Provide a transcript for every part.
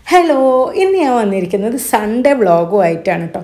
hello ഇന്ന് ഞാൻ വന്നിരിക്കുന്നത് സൺഡേ വ്ളോഗുമായിട്ടാണ് കേട്ടോ അപ്പോൾ നിങ്ങൾ വിചാരിക്കുന്നത് എന്താ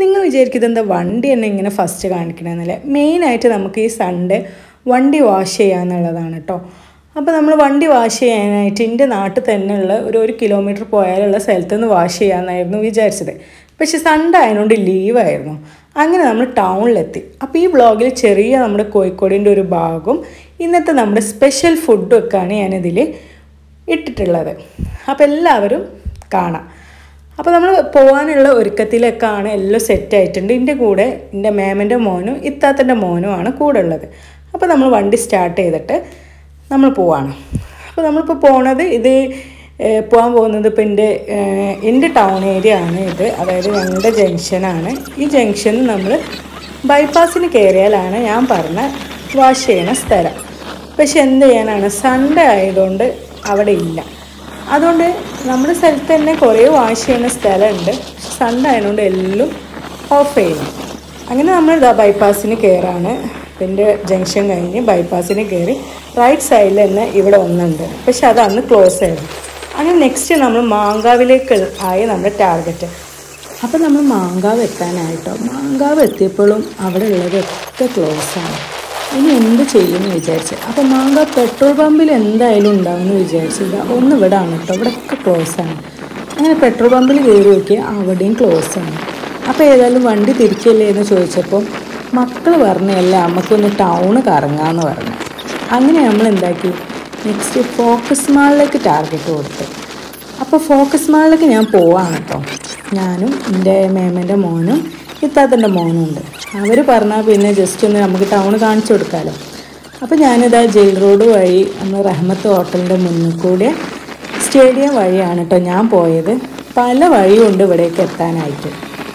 വണ്ടി എന്നെ ഇങ്ങനെ ഫസ്റ്റ് കാണിക്കണമെന്നല്ലേ മെയിനായിട്ട് നമുക്ക് ഈ സൺഡേ വണ്ടി വാഷ് ചെയ്യാന്നുള്ളതാണ് കേട്ടോ അപ്പോൾ നമ്മൾ വണ്ടി വാഷ് ചെയ്യാനായിട്ട് എൻ്റെ നാട്ടിൽ തന്നെയുള്ള ഒരു ഒരു കിലോമീറ്റർ പോയാലുള്ള സ്ഥലത്ത് നിന്ന് വാഷ് ചെയ്യാമെന്നായിരുന്നു വിചാരിച്ചത് പക്ഷെ സൺഡേ ആയതുകൊണ്ട് ലീവായിരുന്നു അങ്ങനെ നമ്മൾ ടൗണിലെത്തി അപ്പോൾ ഈ വ്ളോഗിൽ ചെറിയ നമ്മുടെ കോഴിക്കോടിൻ്റെ ഒരു ഭാഗവും ഇന്നത്തെ നമ്മുടെ സ്പെഷ്യൽ ഫുഡും ഒക്കെയാണ് ഞാനിതിൽ ഇട്ടിട്ടുള്ളത് അപ്പോൾ എല്ലാവരും കാണാം അപ്പോൾ നമ്മൾ പോകാനുള്ള ഒരുക്കത്തിലൊക്കെയാണ് എല്ലാം സെറ്റ് ആയിട്ടുണ്ട് എൻ്റെ കൂടെ എൻ്റെ മേമൻ്റെ മോനും ഇത്താത്തൻ്റെ മോനുമാണ് കൂടെ ഉള്ളത് അപ്പോൾ നമ്മൾ വണ്ടി സ്റ്റാർട്ട് ചെയ്തിട്ട് നമ്മൾ പോവാണ് അപ്പോൾ നമ്മളിപ്പോൾ പോണത് ഇത് ഏഹ്, പോകാൻ പോകുന്നത് ഇപ്പോൾ എൻ്റെ ഏഹ്, എൻ്റെ ടൗൺ ഏരിയ ആണ് ഇത് അതായത് ഞങ്ങളുടെ ജംഗ്ഷനാണ് ഈ ജംഗ്ഷനിൽ നമ്മൾ ബൈപ്പാസിന് കയറിയാലാണ് ഞാൻ പറഞ്ഞ വാഷ് ചെയ്യണ സ്ഥലം പക്ഷെ എന്ത് ചെയ്യാനാണ് സൺഡേ ആയതുകൊണ്ട് അവിടെ ഇല്ല അതുകൊണ്ട് നമ്മുടെ സ്ഥലത്ത് തന്നെ കുറേ വാഷ് ചെയ്യുന്ന സ്ഥലമുണ്ട് സൺഡേ ആയതുകൊണ്ട് എല്ലാം ഓഫ് ചെയ്യുന്നു അങ്ങനെ നമ്മൾ ഇതാ ബൈപ്പാസിന് കയറാണ് പിന്നെ ജംഗ്ഷൻ കഴിഞ്ഞ് ബൈപ്പാസിന് കയറി റൈറ്റ് സൈഡിൽ തന്നെ ഇവിടെ ഒന്നുണ്ട് പക്ഷെ അത് അന്ന് ക്ലോസ് ആയിരുന്നു അങ്ങനെ നെക്സ്റ്റ് നമ്മൾ മാങ്കാവിലേക്ക് ആയി നമ്മുടെ ടാർഗറ്റ് അപ്പോൾ നമ്മൾ മാങ്കാവ് എത്താനായിട്ടോ മാങ്കാവ് എത്തിയപ്പോഴും അവിടെ ഉള്ളതൊക്കെ ക്ലോസ് ആണ് ഇനി എന്ത് ചെയ്യുമെന്ന് വിചാരിച്ച് അപ്പോൾ മാങ്കാവ് പെട്രോൾ പമ്പിൽ എന്തായാലും ഉണ്ടാവുമെന്ന് വിചാരിച്ചില്ല ഒന്ന് ഇവിടെ ആണ് കേട്ടോ ഇവിടെയൊക്കെ ക്ലോസ് ആണ് അങ്ങനെ പെട്രോൾ പമ്പിൽ കയറി നോക്കിയാൽ അവിടെയും ക്ലോസ് ആണ് അപ്പോൾ ഏതായാലും വണ്ടി തിരിക്കല്ലേ എന്ന് ചോദിച്ചപ്പോൾ മക്കൾ പറഞ്ഞല്ല നമുക്കൊന്ന് ടൗണ് കറങ്ങാമെന്ന് പറഞ്ഞു അങ്ങനെ നമ്മൾ എന്താക്കി നെക്സ്റ്റ് ഫോക്കസ് മാളിലേക്ക് ടാർഗറ്റ് കൊടുത്തു അപ്പോൾ ഫോക്കസ് മാളിലേക്ക് ഞാൻ പോവാണ് കേട്ടോ ഞാനും എൻ്റെ മേമൻ്റെ മോനും ഇത്താത്തൻ്റെ മോനും ഉണ്ട് അവർ പറഞ്ഞാൽ പിന്നെ ജസ്റ്റ് ഒന്ന് നമുക്ക് ടൗൺ കാണിച്ചു കൊടുക്കാമല്ലോ അപ്പോൾ ഞാനിതാ ജയിൽ റോഡ് വഴി നമ്മൾ റഹ്മത്ത് ഹോട്ടലിൻ്റെ മുന്നിൽ കൂടെ സ്റ്റേഡിയം വഴിയാണ് കേട്ടോ ഞാൻ പോയത് പല വഴിയുണ്ട് ഇവിടേക്ക് എത്താനായിട്ട്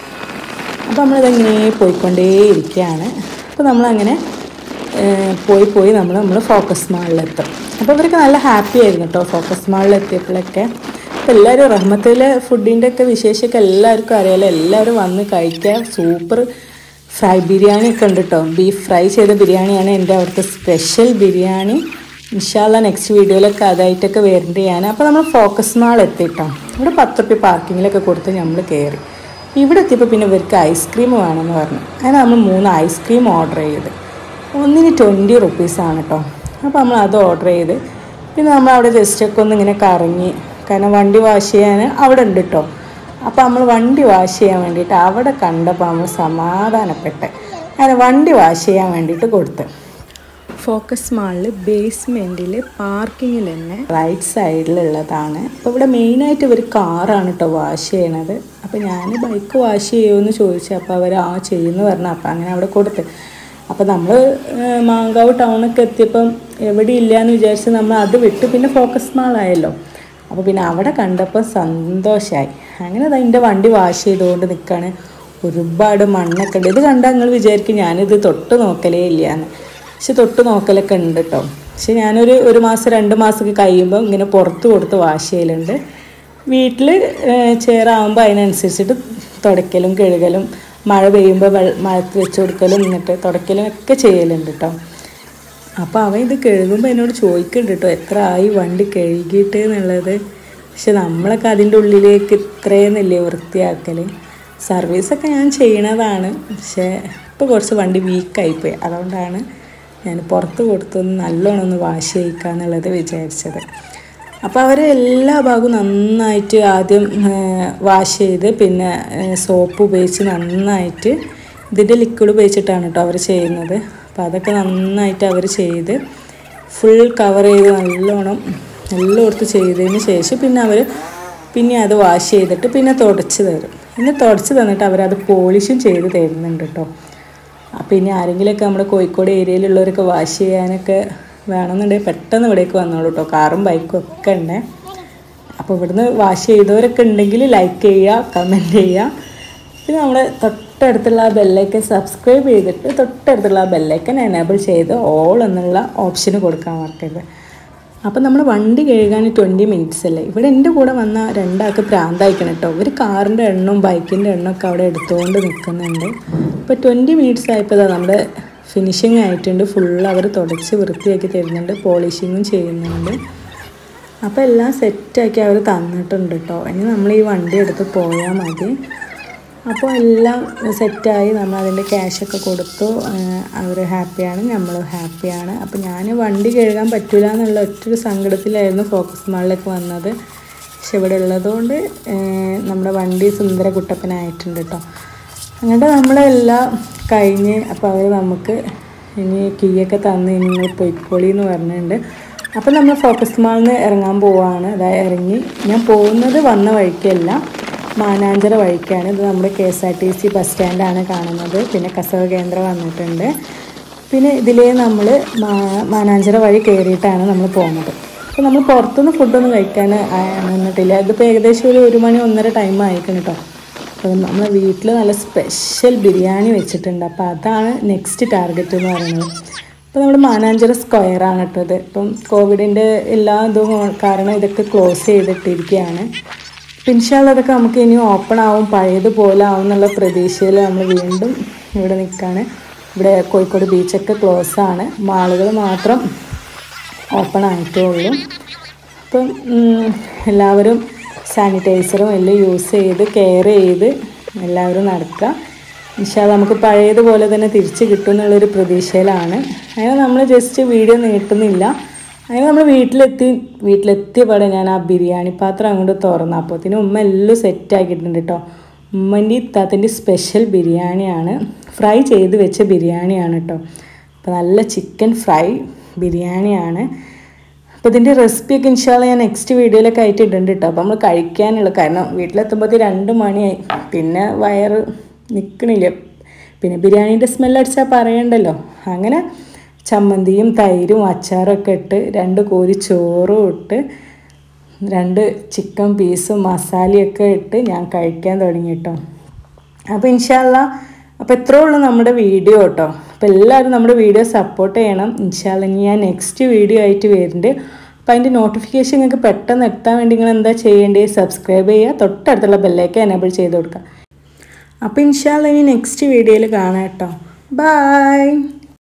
അപ്പോൾ നമ്മളിതങ്ങനെ പോയിക്കൊണ്ടേയിരിക്കുകയാണ് അപ്പോൾ നമ്മളങ്ങനെ ഏഹ്, പോയി പോയി നമ്മൾ നമ്മൾ ഫോക്കസ് മാളിലെത്തും അപ്പോൾ ഇവർക്ക് നല്ല ഹാപ്പി ആയിരുന്നു കേട്ടോ ഫോക്കസ് മാളിലെത്തിയപ്പോഴൊക്കെ അപ്പോൾ എല്ലാവരും റഹ്മത്തിലെ ഫുഡിൻ്റെ ഒക്കെ വിശേഷമൊക്കെ എല്ലാവർക്കും അറിയാലോ എല്ലാവരും വന്ന് കഴിക്കുക സൂപ്പർ ഫ്രൈ ബിരിയാണി ഒക്കെ ഉണ്ട് കേട്ടോ ബീഫ് ഫ്രൈ ചെയ്ത ബിരിയാണിയാണ് എൻ്റെ അവിടുത്തെ സ്പെഷ്യൽ ബിരിയാണി ഇൻഷാല്ല നെക്സ്റ്റ് വീഡിയോയിലൊക്കെ അതായിട്ടൊക്കെ വരേണ്ടതാണ് അപ്പോൾ നമ്മൾ ഫോക്കസ് മാൾ എത്തിട്ടോ ഇവിടെ പത്ത് റുപ്യ പാർക്കിങ്ങിലൊക്കെ കൊടുത്ത് നമ്മൾ കയറി ഇവിടെ എത്തിയപ്പോൾ പിന്നെ ഇവർക്ക് ഐസ്ക്രീം വേണമെന്ന് പറഞ്ഞു അങ്ങനെ നമ്മൾ മൂന്ന് ഐസ്ക്രീം ഓർഡർ ചെയ്ത് ഒന്നിന് ട്വൻറ്റി റുപ്പീസാണ് കേട്ടോ അപ്പോൾ നമ്മൾ അത് ഓർഡർ ചെയ്ത് പിന്നെ നമ്മൾ അവിടെ ജസ്റ്റൊക്കെ ഒന്ന് ഇങ്ങനെ കറങ്ങി കാരണം വണ്ടി വാഷ് ചെയ്യാൻ അവിടെ ഉണ്ട് കേട്ടോ അപ്പോൾ നമ്മൾ വണ്ടി വാഷ് ചെയ്യാൻ വേണ്ടിയിട്ട് അവിടെ കണ്ടപ്പോൾ നമ്മൾ സമാധാനപ്പെട്ട് അങ്ങനെ വണ്ടി വാഷ് ചെയ്യാൻ വേണ്ടിയിട്ട് കൊടുത്ത് ഫോക്കസ് മാളിൽ ബേസ്മെൻറ്റിൽ പാർക്കിങ്ങിൽ തന്നെ റൈറ്റ് സൈഡിലുള്ളതാണ് അപ്പോൾ ഇവിടെ മെയിനായിട്ട് ഇവർ കാറാണ് കേട്ടോ വാഷ് ചെയ്യണത് അപ്പോൾ ഞാൻ ബൈക്ക് വാഷ് ചെയ്യുമെന്ന് ചോദിച്ചു അപ്പോൾ അവർ ആ ചെയ്യുമെന്ന് പറഞ്ഞു അപ്പോൾ അങ്ങനെ അവിടെ കൊടുത്ത് അപ്പോൾ നമ്മൾ മാങ്കാവ് ടൗണൊക്കെ എത്തിയപ്പം എവിടെ ഇല്ല എന്ന് വിചാരിച്ച് നമ്മൾ അത് വിട്ട് പിന്നെ ഫോക്കസ് മാളായല്ലോ അപ്പോൾ പിന്നെ അവിടെ കണ്ടപ്പോൾ സന്തോഷമായി അങ്ങനെ അതിൻ്റെ വണ്ടി വാഷ് ചെയ്തുകൊണ്ട് നിൽക്കുകയാണ് ഒരുപാട് മണ്ണൊക്കെ ഉണ്ട് ഇത് കണ്ടാൽ നിങ്ങൾ വിചാരിക്കും ഞാനിത് തൊട്ട് നോക്കലേ ഇല്ലയെന്ന് പക്ഷെ തൊട്ട് നോക്കലൊക്കെ ഉണ്ട് കേട്ടോ പക്ഷെ ഞാനൊരു ഒരു മാസം രണ്ട് മാസമൊക്കെ കഴിയുമ്പോൾ ഇങ്ങനെ പുറത്ത് കൊടുത്ത് വാഷ് ചെയ്യലുണ്ട് വീട്ടിൽ ചേറാവുമ്പോൾ അതിനനുസരിച്ചിട്ട് തുടയ്ക്കലും കഴുകലും മഴ പെയ്യുമ്പോൾ വെള്ള മഴത്ത് വെച്ച് കൊടുക്കലും എന്നിട്ട് തുടയ്ക്കലും ഒക്കെ ചെയ്യലുണ്ട് കേട്ടോ അപ്പോൾ അവൻ ഇത് കഴുകുമ്പോൾ എന്നോട് ചോദിക്കുന്നുണ്ട് കേട്ടോ എത്ര ആയി വണ്ടി കഴുകിയിട്ട് എന്നുള്ളത് പക്ഷെ നമ്മളൊക്കെ അതിൻ്റെ ഉള്ളിലേക്ക് ഇത്രയെന്നില്ലേ വൃത്തിയാക്കൽ സർവീസൊക്കെ ഞാൻ ചെയ്യണതാണ് പക്ഷേ ഇപ്പോൾ കുറച്ച് വണ്ടി വീക്കായിപ്പോയി അതുകൊണ്ടാണ് ഞാൻ പുറത്ത് കൊടുത്തൊന്ന് നല്ലോണം ഒന്ന് വാഷ് ചെയ്യിക്കാന്നുള്ളത് വിചാരിച്ചത് അപ്പോൾ അവർ എല്ലാ ഭാഗവും നന്നായിട്ട് ആദ്യം വാഷ് ചെയ്ത് പിന്നെ സോപ്പ് ഉപയോഗിച്ച് നന്നായിട്ട് ഇതിൻ്റെ ലിക്വിഡ് ഉപയോഗിച്ചിട്ടാണ് കേട്ടോ അവർ ചെയ്യുന്നത് അപ്പോൾ അതൊക്കെ നന്നായിട്ട് അവർ ചെയ്ത് ഫുൾ കവർ ചെയ്ത് നല്ലോണം എല്ലായിടത്തും ചെയ്തതിന് ശേഷം പിന്നെ അവർ പിന്നെ അത് വാഷ് ചെയ്തിട്ട് പിന്നെ തുടച്ച് തരും പിന്നെ തുടച്ച് തന്നിട്ട് അവരത് പോളിഷും ചെയ്ത് തരുന്നുണ്ട് കേട്ടോ അപ്പോൾ ഇനി ആരെങ്കിലുമൊക്കെ നമ്മുടെ കോഴിക്കോട് ഏരിയയിലുള്ളവരൊക്കെ വാഷ് ചെയ്യാനൊക്കെ വേണമെന്നുണ്ടെങ്കിൽ പെട്ടെന്ന് ഇവിടേക്ക് വന്നോളൂ കേട്ടോ കാറും ബൈക്കും ഒക്കെ ഉണ്ട് അപ്പോൾ ഇവിടുന്ന് വാഷ് ചെയ്തവരൊക്കെ ഉണ്ടെങ്കിൽ ലൈക്ക് ചെയ്യുക കമൻറ്റ് ചെയ്യുക പിന്നെ നമ്മുടെ തൊട്ടടുത്തുള്ള ആ ബെല്ലൈക്കൻ സബ്സ്ക്രൈബ് ചെയ്തിട്ട് തൊട്ടടുത്തുള്ള ആ ബെല്ലൈക്കൻ എനേബിൾ ചെയ്ത് ഓൾ എന്നുള്ള ഓപ്ഷന് കൊടുക്കാൻ മറക്കരുത് അപ്പം നമ്മൾ വണ്ടി കഴുകാൻ ട്വൻറ്റി മിനിറ്റ്സ് അല്ലേ ഇവിടെ എൻ്റെ കൂടെ വന്ന രണ്ടാൾക്ക് പ്രാന്തായിക്കണം കേട്ടോ ഒരു കാറിൻ്റെ എണ്ണവും ബൈക്കിൻ്റെ എണ്ണമൊക്കെ അവിടെ എടുത്തുകൊണ്ട് നിൽക്കുന്നുണ്ട് ഇപ്പോൾ ട്വൻറ്റി മിനിറ്റ്സ് ആയപ്പോൾ ഇതാ നമ്മുടെ ഫിനിഷിങ് ആയിട്ടുണ്ട് ഫുൾ അവർ തുടച്ച് വൃത്തിയാക്കി തരുന്നുണ്ട് പോളിഷിങ്ങും ചെയ്യുന്നുണ്ട് അപ്പോൾ എല്ലാം സെറ്റാക്കി അവർ തന്നിട്ടുണ്ട് കേട്ടോ ഇനി നമ്മൾ ഈ വണ്ടി എടുത്ത് പോയാൽ മതി അപ്പോൾ എല്ലാം സെറ്റായി നമ്മൾ അതിൻ്റെ ക്യാഷൊക്കെ കൊടുത്തു അവർ ഹാപ്പിയാണ് നമ്മളും ഹാപ്പിയാണ് അപ്പോൾ ഞാൻ വണ്ടി കഴുകാൻ പറ്റില്ല എന്നുള്ള ഒറ്റൊരു സങ്കടത്തിലായിരുന്നു ഫോക്കസ് മാളിലേക്ക് വന്നത് പക്ഷെ ഇവിടെ ഉള്ളതുകൊണ്ട് ഏഹ്, നമ്മുടെ വണ്ടി സുന്ദര കുട്ടപ്പനായിട്ടുണ്ട് കേട്ടോ അങ്ങനെ നമ്മളെല്ലാം കഴിഞ്ഞ് അപ്പോൾ അവർ നമുക്ക് ഇനി കീയൊക്കെ തന്ന് ഇനി നിങ്ങൾ പൊയ്ക്കോളി എന്ന് പറഞ്ഞിട്ടുണ്ട് അപ്പോൾ നമ്മൾ ഫോക്കസ് മാളിൽ നിന്ന് ഇറങ്ങാൻ പോവാണ് അതായത് ഇറങ്ങി ഞാൻ പോകുന്നത് വന്ന വഴിക്കല്ല മാനാഞ്ചിറ വഴിക്കാണ് ഇത് നമ്മുടെ K S R T C bus സ്റ്റാൻഡാണ് കാണുന്നത് പിന്നെ കസവ കേന്ദ്രം വന്നിട്ടുണ്ട് പിന്നെ ഇതിലേ നമ്മൾ മാനാഞ്ചിറ വഴി കയറിയിട്ടാണ് നമ്മൾ പോകുന്നത് അപ്പോൾ നമ്മൾ പുറത്തുനിന്ന് ഫുഡൊന്നും കഴിക്കാൻ ആ, നിന്നിട്ടില്ല ഇതിപ്പോൾ ഏകദേശം ഒരു ഒരു മണി ഒന്നര ടൈം ആയിക്കണം കേട്ടോ അപ്പോൾ നമ്മൾ വീട്ടിൽ നല്ല സ്പെഷ്യൽ ബിരിയാണി വെച്ചിട്ടുണ്ട് അപ്പോൾ അതാണ് നെക്സ്റ്റ് ടാർഗറ്റ് എന്ന് പറയുന്നത് അപ്പോൾ നമ്മുടെ മാനാഞ്ചിറ സ്ക്വയറാണ് കേട്ടോ ഇത് ഇപ്പം കോവിഡിൻ്റെ എല്ലാ ഇതും കാരണം ഇതൊക്കെ ക്ലോസ് ചെയ്തിട്ടിരിക്കുകയാണ് പിൻഷാൽ അതൊക്കെ നമുക്ക് ഇനി ഓപ്പൺ ആവും പഴയതുപോലെ ആവും എന്നുള്ള പ്രതീക്ഷയിൽ നമ്മൾ വീണ്ടും ഇവിടെ നിൽക്കുകയാണ് ഇവിടെ കോഴിക്കോട് ബീച്ചൊക്കെ ക്ലോസ് ആണ് മാളുകൾ മാത്രം ഓപ്പൺ ആയിട്ടേ ഉള്ളൂ അപ്പം ഉം, എല്ലാവരും സാനിറ്റൈസറും എല്ലാം യൂസ് ചെയ്ത് കെയർ ചെയ്ത് എല്ലാവരും നടക്കുക ഇൻഷാല് നമുക്ക് പഴയതുപോലെ തന്നെ തിരിച്ച് കിട്ടും എന്നുള്ളൊരു പ്രതീക്ഷയിലാണ് അങ്ങനെ നമ്മൾ ജസ്റ്റ് വീഡിയോ നീട്ടുന്നില്ല അങ്ങനെ നമ്മൾ വീട്ടിലെത്തി വീട്ടിലെത്തിയ പാടെ ഞാൻ ആ ബിരിയാണി പാത്രം അങ്ങോട്ട് തുറന്നു അപ്പോഴത്തേനും ഉമ്മ എല്ലാം സെറ്റ് ആക്കിയിട്ടുണ്ട് കേട്ടോ ഉമ്മൻ്റെ ഇത്താത്തിൻ്റെ സ്പെഷ്യൽ ബിരിയാണിയാണ് ഫ്രൈ ചെയ്ത് വെച്ച ബിരിയാണിയാണ് കേട്ടോ അപ്പോൾ നല്ല ചിക്കൻ ഫ്രൈ ബിരിയാണിയാണ് അപ്പോൾ ഇതിൻ്റെ റെസിപ്പിയൊക്കെ ഇൻഷാല്ല ഞാൻ നെക്സ്റ്റ് വീഡിയോയിലൊക്കെ ആയിട്ട് ഇടുന്നുണ്ട് കേട്ടോ അപ്പോൾ നമ്മൾ കഴിക്കാനുള്ള കാരണം വീട്ടിലെത്തുമ്പോഴത്തേ രണ്ട് മണിയായി പിന്നെ വയറ് നിൽക്കണില്ല പിന്നെ ബിരിയാണീൻ്റെ സ്മെല്ലടിച്ചാൽ പറയണ്ടല്ലോ അങ്ങനെ ചമ്മന്തിയും തൈരും അച്ചാറും ഒക്കെ ഇട്ട് രണ്ട് കോരി ചോറും ഇട്ട് രണ്ട് ചിക്കൻ പീസും മസാലയൊക്കെ ഇട്ട് ഞാൻ കഴിക്കാൻ തുടങ്ങി കേട്ടോ അപ്പോൾ ഇൻഷാല്ല അപ്പോൾ ഇത്രേ ഉള്ളൂ നമ്മുടെ വീഡിയോ കേട്ടോ അപ്പോൾ എല്ലാവരും നമ്മുടെ വീഡിയോ സപ്പോർട്ട് ചെയ്യണം ഇൻഷാല്ല ഇനി ഞാൻ നെക്സ്റ്റ് വീഡിയോ ആയിട്ട് വരുന്നുണ്ട് അപ്പോൾ അതിൻ്റെ നോട്ടിഫിക്കേഷൻ നിങ്ങൾക്ക് പെട്ടെന്ന് എത്താൻ വേണ്ടി നിങ്ങൾ എന്താ ചെയ്യേണ്ടത് സബ്സ്ക്രൈബ് ചെയ്യുക തൊട്ടടുത്തുള്ള ബെല്ലേക്ക് എനേബിൾ ചെയ്ത് കൊടുക്കുക അപ്പോൾ ഇൻഷാല്ല ഇനി നെക്സ്റ്റ് വീഡിയോയിൽ കാണാം കേട്ടോ ബൈ